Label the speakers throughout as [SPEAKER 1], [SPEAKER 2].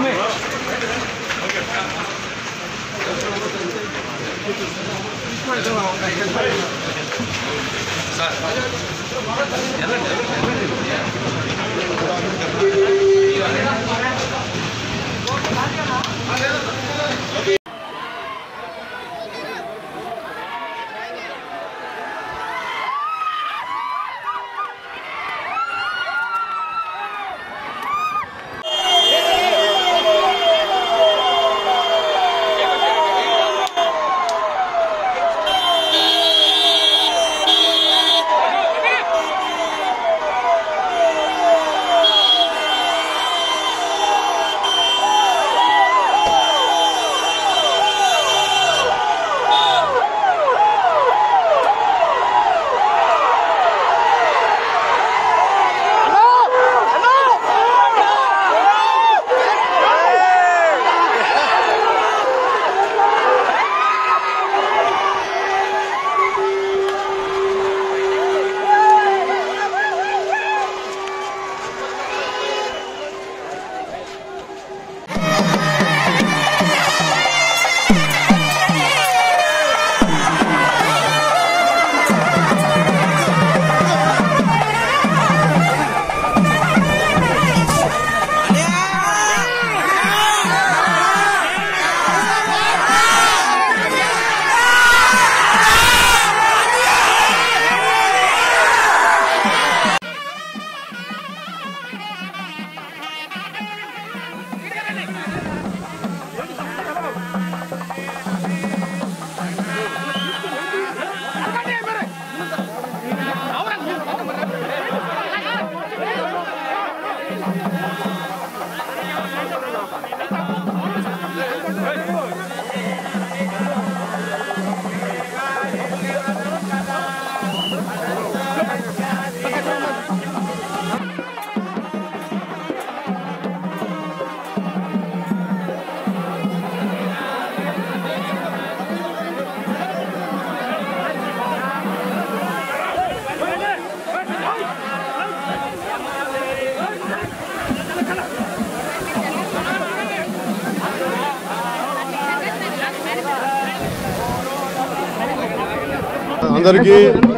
[SPEAKER 1] అందరికీ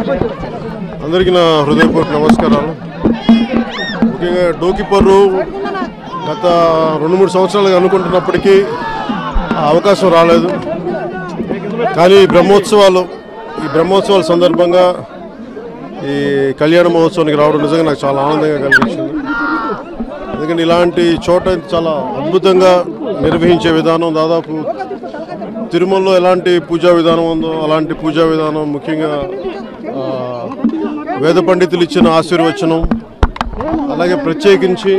[SPEAKER 1] అందరికీ నా హృదయపూర్వక నమస్కారాలు ముఖ్యంగా డోకిపర్రు గత రెండు మూడు సంవత్సరాలుగా అనుకుంటున్నప్పటికీ ఆ అవకాశం రాలేదు కానీ ఈ బ్రహ్మోత్సవాలు ఈ బ్రహ్మోత్సవాల సందర్భంగా ఈ కళ్యాణ మహోత్సవానికి రావడం నిజంగా నాకు చాలా ఆనందంగా కలిగించింది ఎందుకంటే ఇలాంటి చోట చాలా అద్భుతంగా నిర్వహించే విధానం దాదాపు తిరుమలలో ఎలాంటి పూజా విధానం ఉందో అలాంటి పూజా విధానం ముఖ్యంగా ఆ, వేద పండితులు ఇచ్చిన ఆశీర్వచనం అలాగే ప్రత్యేకించి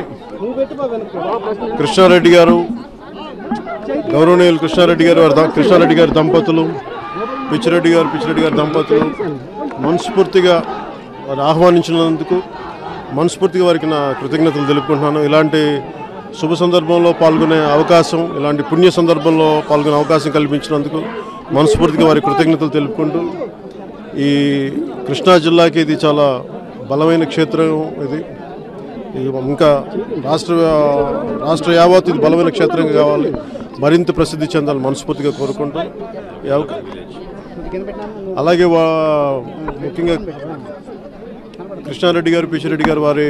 [SPEAKER 1] కృష్ణారెడ్డి గారు గౌరవనీయులు కృష్ణారెడ్డి గారు వారి ద- కృష్ణారెడ్డి గారి దంపతులు పిచ్చిరెడ్డి గారు పిచ్చిరెడ్డి గారి దంపతులు మనస్ఫూర్తిగా వారు ఆహ్వానించినందుకు మనస్ఫూర్తిగా వారికి నా కృతజ్ఞతలు తెలుపుకుంటున్నాను ఇలాంటి శుభ సందర్భంలో పాల్గొనే అవకాశం ఇలాంటి పుణ్య సందర్భంలో పాల్గొనే అవకాశం కల్పించినందుకు మనస్ఫూర్తిగా వారి కృతజ్ఞతలు తెలుపుకుంటూ ఈ కృష్ణా జిల్లాకి ఇది చాలా బలమైన క్షేత్రం ఇది ఇది ఇంకా రాష్ట్ర రాష్ట్ర యావత్ ఇది బలమైన క్షేత్రంగా కావాలి మరింత ప్రసిద్ధి చెందాలని మనస్ఫూర్తిగా కోరుకుంటూ ఈ అవకా- అలాగే వా ముఖ్యంగా కృష్ణారెడ్డి గారు పిచ్చిరెడ్డి గారు వారి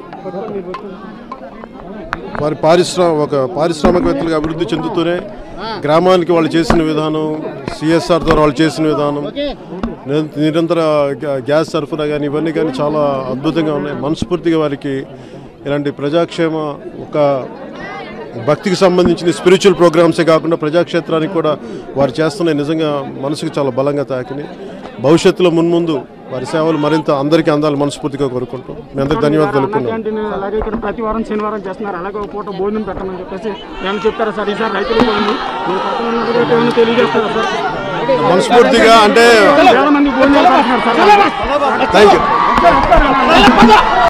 [SPEAKER 1] వారి పారిశ్రామ ఒక పారిశ్రామికవేత్తలుగా అభివృద్ధి చెందుతూనే గ్రామానికి వాళ్ళు చేసిన విధానం సిఎస్ఆర్ ద్వారా వాళ్ళు చేసిన విధానం నిర- నిరంతర గ్యా- గ్యాస్ సరఫరా కానీ ఇవన్నీ కానీ చాలా అద్భుతంగా ఉన్నాయి మనస్ఫూర్తిగా వారికి ఇలాంటి ప్రజాక్షేమ ఒక భక్తికి సంబంధించిన స్పిరిచువల్ ప్రోగ్రామ్సే కాకుండా ప్రజాక్షేత్రానికి కూడా వారు చేస్తున్న నిజంగా మనసుకు చాలా బలంగా తాకినాయి భవిష్యత్తులో మున్ముందు వారి సేవలు మరింత అందరికీ అందాలి మనస్ఫూర్తిగా కోరుకుంటాం మీ అందరికి ధన్యవాదాలు తెలుపుకున్నాం
[SPEAKER 2] క్యాంటీన్ అలాగే ఇక్కడ ప్రతి వారం శనివారం చేస్తున్నారు అలాగే ఒక పూట భోజనం పెట్టమని చెప్పేసి ఏమైనా చెప్తారా సార్ ఈసారి రైతులు పోయింది మీరు పక్కన ఉన్న కూడా ఏమైనా తెలియజేస్తారా సార్
[SPEAKER 1] మనస్ఫూర్తిగా అంటే
[SPEAKER 2] వేల మంది భోజనాలు పెడుతున్నారు సార్
[SPEAKER 1] థ్యాంక్ యూ